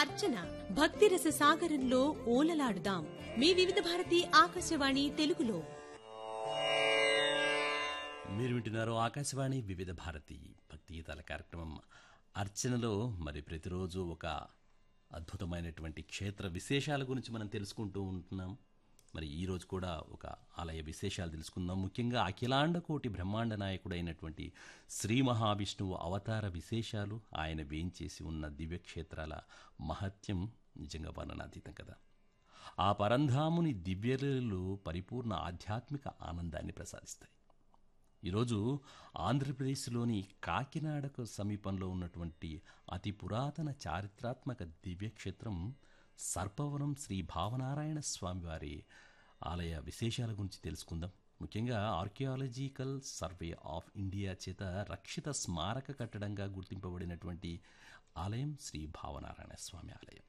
అర్చన భక్తిరస సాగరంలో ఓలలాడుదాం మీ వివిధ భారతి ఆకాశవాణి తెలుగులో మీరు వింటున్నారు ఆకాశవాణి వివిధ భారతి భక్తి గీతాల కార్యక్రమం అర్చనలో మరి ప్రతిరోజు ఒక అద్భుతమైనటువంటి క్షేత్ర విశేషాల గురించి మనం తెలుసుకుంటూ ఉంటున్నాం మరి ఈ రోజు కూడా ఒక ఆలయ విశేషాలు తెలుసుకుందాం ముఖ్యంగా అఖిలాండ కోటి బ్రహ్మాండ నాయకుడైనటువంటి శ్రీ మహావిష్ణువు అవతార విశేషాలు ఆయన వేయించేసి ఉన్న దివ్యక్షేత్రాల మహత్యం నిజంగా వర్ణనాతీతం కదా ఆ పరంధాముని దివ్యలీలలు పరిపూర్ణ ఆధ్యాత్మిక ఆనందాన్ని ప్రసాదిస్తాయి ఈరోజు ఆంధ్రప్రదేశ్లోని కాకినాడకు సమీపంలో ఉన్నటువంటి అతి పురాతన చారిత్రాత్మక దివ్యక్షేత్రం సర్పవరం శ్రీ భావనారాయణ స్వామివారి ఆలయ విశేషాల గురించి తెలుసుకుందాం ముఖ్యంగా ఆర్కియాలజికల్ సర్వే ఆఫ్ ఇండియా చేత రక్షిత స్మారక కట్టడంగా గుర్తింపబడినటువంటి ఆలయం శ్రీ భావనారాయణ స్వామి ఆలయం